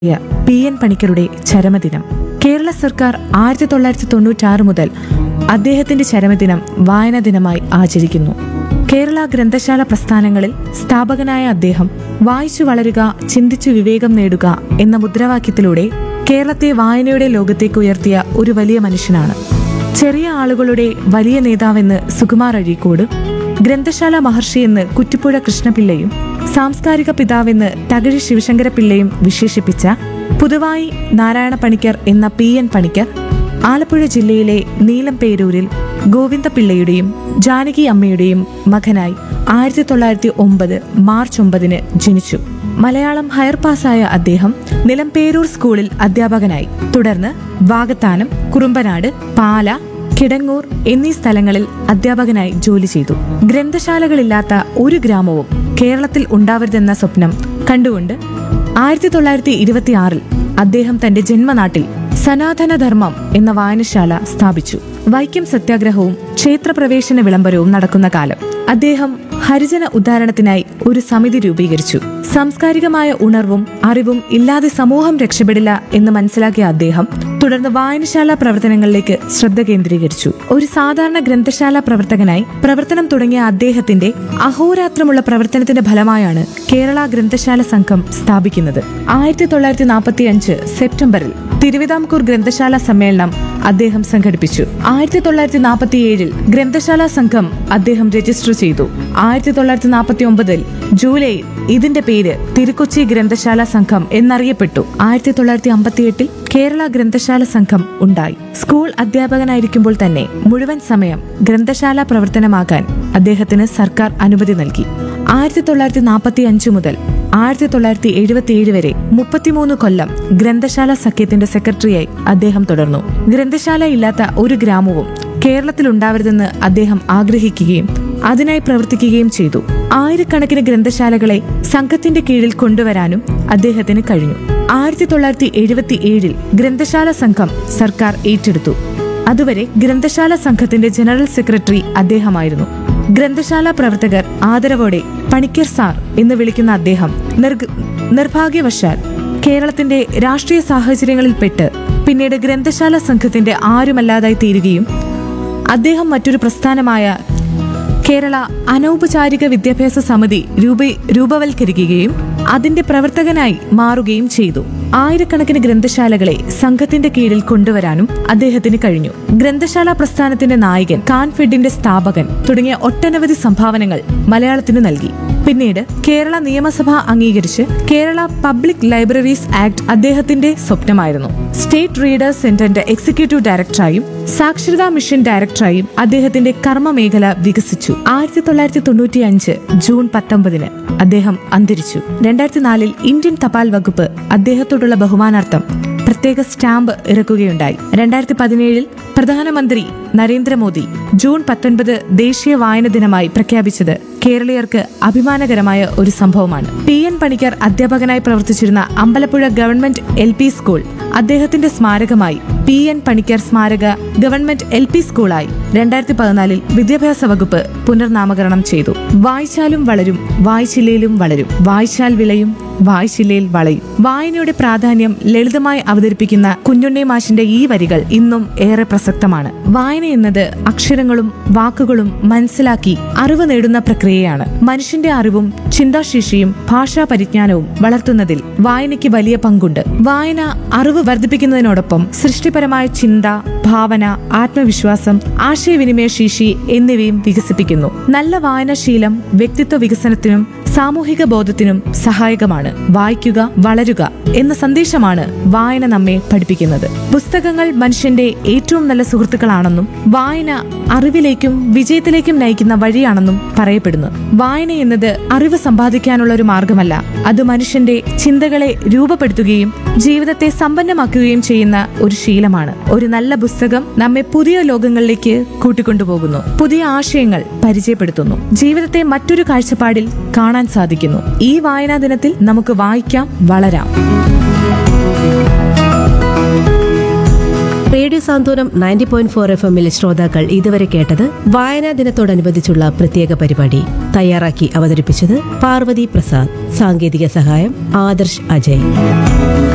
P N പണിക്കരുടെ ചരമദിനം കേരള സർക്കാർ ആയിരത്തി തൊള്ളായിരത്തി തൊണ്ണൂറ്റാറ് മുതൽ അദ്ദേഹത്തിന്റെ ചരമദിനം വായനാ ദിനമായി ആചരിക്കുന്നു കേരള ഗ്രന്ഥശാല പ്രസ്ഥാനങ്ങളിൽ സ്ഥാപകനായ അദ്ദേഹം വായിച്ചു വളരുക ചിന്തിച്ചു വിവേകം നേടുക എന്ന മുദ്രാവാക്യത്തിലൂടെ കേരളത്തെ വായനയുടെ ലോകത്തേക്ക് ഉയർത്തിയ ഒരു വലിയ മനുഷ്യനാണ് ചെറിയ ആളുകളുടെ വലിയ നേതാവെന്ന് സുകുമാർ അഴീക്കോട് ഗ്രന്ഥശാല മഹർഷി എന്ന് കുറ്റിപ്പുഴ കൃഷ്ണപിള്ളയും സാംസ്കാരിക പിതാവെന്ന് തകഴി ശിവശങ്കര പിള്ളയും വിശേഷിപ്പിച്ച പുതുവായി നാരായണ പണിക്കർ എന്ന പി എൻ പണിക്കർ ആലപ്പുഴ ജില്ലയിലെ നീലംപേരൂരിൽ ഗോവിന്ദപിള്ളയുടെയും ജാനകി അമ്മയുടെയും മകനായി ആയിരത്തി തൊള്ളായിരത്തി ഒമ്പത് മാർച്ച് ഒമ്പതിന് ജനിച്ചു മലയാളം ഹയർ പാസ്സായ അദ്ദേഹം നിലംപേരൂർ സ്കൂളിൽ അധ്യാപകനായി തുടർന്ന് വാകത്താനം കുറുമ്പനാട് പാല കിടങ്ങൂർ എന്നീ സ്ഥലങ്ങളിൽ അധ്യാപകനായി ജോലി ചെയ്തു ഗ്രന്ഥശാലകളില്ലാത്ത ഒരു ഗ്രാമവും കേരളത്തിൽ ഉണ്ടാവരുതെന്ന സ്വപ്നം കണ്ടുകൊണ്ട് ആയിരത്തി തൊള്ളായിരത്തി ഇരുപത്തിയാറിൽ അദ്ദേഹം തന്റെ ജന്മനാട്ടിൽ സനാതനധർമ്മം എന്ന വായനശാല സ്ഥാപിച്ചു വൈക്കം സത്യാഗ്രഹവും ക്ഷേത്രപ്രവേശന വിളംബരവും നടക്കുന്ന കാലം അദ്ദേഹം ഹരിജന ഉദ്ധാരണത്തിനായി ഒരു സമിതി രൂപീകരിച്ചു സാംസ്കാരികമായ ഉണർവും അറിവും ഇല്ലാതെ സമൂഹം രക്ഷപ്പെടില്ല എന്ന് മനസ്സിലാക്കിയ അദ്ദേഹം തുടർന്ന് വായനശാല പ്രവർത്തനങ്ങളിലേക്ക് ശ്രദ്ധ കേന്ദ്രീകരിച്ചു ഒരു സാധാരണ ഗ്രന്ഥശാല പ്രവർത്തകനായി പ്രവർത്തനം തുടങ്ങിയ അദ്ദേഹത്തിന്റെ അഹോരാത്രമുള്ള പ്രവർത്തനത്തിന്റെ ഫലമായാണ് കേരള ഗ്രന്ഥശാല സംഘം സ്ഥാപിക്കുന്നത് ആയിരത്തി തൊള്ളായിരത്തി നാൽപ്പത്തി അഞ്ച് സെപ്റ്റംബറിൽ തിരുവിതാംകൂർ ഗ്രന്ഥശാല സമ്മേളനം അദ്ദേഹം സംഘടിപ്പിച്ചു ആയിരത്തി തൊള്ളായിരത്തി നാൽപ്പത്തി ഏഴിൽ ഗ്രന്ഥശാല സംഘം അദ്ദേഹം രജിസ്റ്റർ ചെയ്തു ആയിരത്തി തൊള്ളായിരത്തി നാൽപ്പത്തി ഒമ്പതിൽ ജൂലൈയിൽ ഇതിന്റെ പേര് തിരുക്കൊച്ചി ഗ്രന്ഥശാല സംഘം എന്നറിയപ്പെട്ടു ആയിരത്തി തൊള്ളായിരത്തി അമ്പത്തിയെട്ടിൽ കേരള ഗ്രന്ഥശാല സംഘം ഉണ്ടായി സ്കൂൾ അധ്യാപകനായിരിക്കുമ്പോൾ തന്നെ മുഴുവൻ സമയം ഗ്രന്ഥശാല പ്രവർത്തനമാകാൻ അദ്ദേഹത്തിന് സർക്കാർ അനുമതി നൽകി ആയിരത്തി തൊള്ളായിരത്തി നാൽപ്പത്തി അഞ്ച് മുതൽ ആയിരത്തി തൊള്ളായിരത്തി എഴുപത്തിയേഴ് വരെ മുപ്പത്തിമൂന്ന് കൊല്ലം ഗ്രന്ഥശാല സഖ്യത്തിന്റെ സെക്രട്ടറിയായി അദ്ദേഹം തുടർന്നു ഗ്രന്ഥശാല ഇല്ലാത്ത ഒരു ഗ്രാമവും കേരളത്തിൽ ഉണ്ടാവരുതെന്ന് അദ്ദേഹം ആഗ്രഹിക്കുകയും അതിനായി പ്രവർത്തിക്കുകയും ചെയ്തു ആയിരക്കണക്കിന് ഗ്രന്ഥശാലകളെ സംഘത്തിന്റെ കീഴിൽ കൊണ്ടുവരാനും അദ്ദേഹത്തിന് കഴിഞ്ഞു ആയിരത്തി തൊള്ളായിരത്തി എഴുപത്തി ഏഴിൽ ഗ്രന്ഥശാല സംഘം സർക്കാർ ഏറ്റെടുത്തു അതുവരെ ഗ്രന്ഥശാല സംഘത്തിന്റെ ജനറൽ സെക്രട്ടറി അദ്ദേഹമായിരുന്നു ഗ്രന്ഥശാല പ്രവർത്തകർ ആദരവോടെ പണിക്കർ സാർ എന്ന് വിളിക്കുന്ന അദ്ദേഹം നിർഗ് നിർഭാഗ്യവശാൽ കേരളത്തിന്റെ രാഷ്ട്രീയ സാഹചര്യങ്ങളിൽപ്പെട്ട് പിന്നീട് ഗ്രന്ഥശാല സംഘത്തിന്റെ ആരുമല്ലാതായി തീരുകയും അദ്ദേഹം മറ്റൊരു പ്രസ്ഥാനമായ കേരള അനൗപചാരിക വിദ്യാഭ്യാസ സമിതി രൂപ രൂപവൽക്കരിക്കുകയും അതിന്റെ പ്രവർത്തകനായി മാറുകയും ചെയ്തു ആയിരക്കണക്കിന് ഗ്രന്ഥശാലകളെ സംഘത്തിന്റെ കീഴിൽ കൊണ്ടുവരാനും അദ്ദേഹത്തിന് കഴിഞ്ഞു ഗ്രന്ഥശാല പ്രസ്ഥാനത്തിന്റെ നായകൻ കാൻഫെഡിന്റെ സ്ഥാപകൻ തുടങ്ങിയ ഒട്ടനവധി സംഭാവനകൾ മലയാളത്തിന് നൽകി പിന്നീട് കേരള നിയമസഭ അംഗീകരിച്ച് കേരള പബ്ലിക് ലൈബ്രറീസ് ആക്ട് അദ്ദേഹത്തിന്റെ സ്വപ്നമായിരുന്നു സ്റ്റേറ്റ് റീഡേഴ്സ് സെന്ററിന്റെ എക്സിക്യൂട്ടീവ് ഡയറക്ടറായും സാക്ഷരതാ മിഷൻ ഡയറക്ടറായും അദ്ദേഹത്തിന്റെ കർമ്മമേഖല വികസിച്ചു ആയിരത്തി തൊള്ളായിരത്തി തൊണ്ണൂറ്റി അഞ്ച് ജൂൺ പത്തൊമ്പതിന് അദ്ദേഹം അന്തരിച്ചു രണ്ടായിരത്തി നാലിൽ ഇന്ത്യൻ തപാൽ വകുപ്പ് അദ്ദേഹത്തോടുള്ള ബഹുമാനാർത്ഥം പ്രത്യേക സ്റ്റാമ്പ് ഇറക്കുകയുണ്ടായി രണ്ടായിരത്തി പതിനേഴിൽ പ്രധാനമന്ത്രി നരേന്ദ്രമോദി ജൂൺ പത്തൊൻപത് ദേശീയ വായന ദിനമായി പ്രഖ്യാപിച്ചത് കേരളീയർക്ക് അഭിമാനകരമായ ഒരു സംഭവമാണ് പി എൻ പണിക്കർ അധ്യാപകനായി പ്രവർത്തിച്ചിരുന്ന Ambalappuzha government L P school അദ്ദേഹത്തിന്റെ സ്മാരകമായി പി എൻ പണിക്കർ സ്മാരക ഗവൺമെന്റ് എൽ പി സ്കൂളായി രണ്ടായിരത്തി പതിനാലിൽ വിദ്യാഭ്യാസ വകുപ്പ് പുനർനാമകരണം ചെയ്തു വായിച്ചാലും വളരും വായിച്ചില്ലേലും വളരും വായിച്ചാൽ വിളയും വായിച്ചില്ലയിൽ വളയും വായനയുടെ പ്രാധാന്യം ലളിതമായി അവതരിപ്പിക്കുന്ന കുഞ്ഞുണ്ണി മാഷിന്റെ ഈ വരികൾ ഇന്നും ഏറെ പ്രസക്തമാണ് വായന എന്നത് അക്ഷരങ്ങളും വാക്കുകളും മനസ്സിലാക്കി അറിവ് നേടുന്ന പ്രക്രിയയാണ് മനുഷ്യന്റെ അറിവും ചിന്താശേഷിയും ഭാഷാ പരിജ്ഞാനവും വളർത്തുന്നതിൽ വായനയ്ക്ക് വലിയ പങ്കുണ്ട് വായന അറിവ് വർദ്ധിപ്പിക്കുന്നതിനോടൊപ്പം സൃഷ്ടിപരമായ ചിന്ത ഭാവന ആത്മവിശ്വാസം ആശയവിനിമയ ശേഷി എന്നിവയും വികസിപ്പിക്കുന്നു നല്ല വായനാശീലം വ്യക്തിത്വ വികസനത്തിനും സാമൂഹിക ബോധത്തിനും സഹായകമാണ് വായിക്കുക വളരുക എന്ന സന്ദേശമാണ് വായന നമ്മെ പഠിപ്പിക്കുന്നത് പുസ്തകങ്ങൾ മനുഷ്യന്റെ ഏറ്റവും നല്ല സുഹൃത്തുക്കളാണെന്നും വായന അറിവിലേക്കും വിജയത്തിലേക്കും നയിക്കുന്ന വഴിയാണെന്നും പറയപ്പെടുന്നു വായന എന്നത് അറിവ് സമ്പാദിക്കാനുള്ള ഒരു മാർഗമല്ല അത് മനുഷ്യന്റെ ചിന്തകളെ രൂപപ്പെടുത്തുകയും ജീവിതത്തെ സമ്പന്നമാക്കുകയും ചെയ്യുന്ന ഒരു ശീലമാണ് ഒരു നല്ല പുസ്തകം നമ്മെ പുതിയ ലോകങ്ങളിലേക്ക് കൂട്ടിക്കൊണ്ടുപോകുന്നു പുതിയ ആശയങ്ങൾ പരിചയപ്പെടുത്തുന്നു ജീവിതത്തെ മറ്റൊരു കാഴ്ചപ്പാടിൽ കാണാൻ സാധിക്കുന്നു ഈ വായനാ ദിനത്തിൽ നമുക്ക് വായിക്കാം വളരാം radio Santhwanam ninety point four F എമ്മിൽ ശ്രോതാക്കൾ ഇതുവരെ കേട്ടത് വായനാ ദിനത്തോടനുബന്ധിച്ചുള്ള പ്രത്യേക പരിപാടി തയ്യാറാക്കി അവതരിപ്പിച്ചത് പാർവതി പ്രസാദ് സാങ്കേതിക സഹായം ആദർശ് അജയ്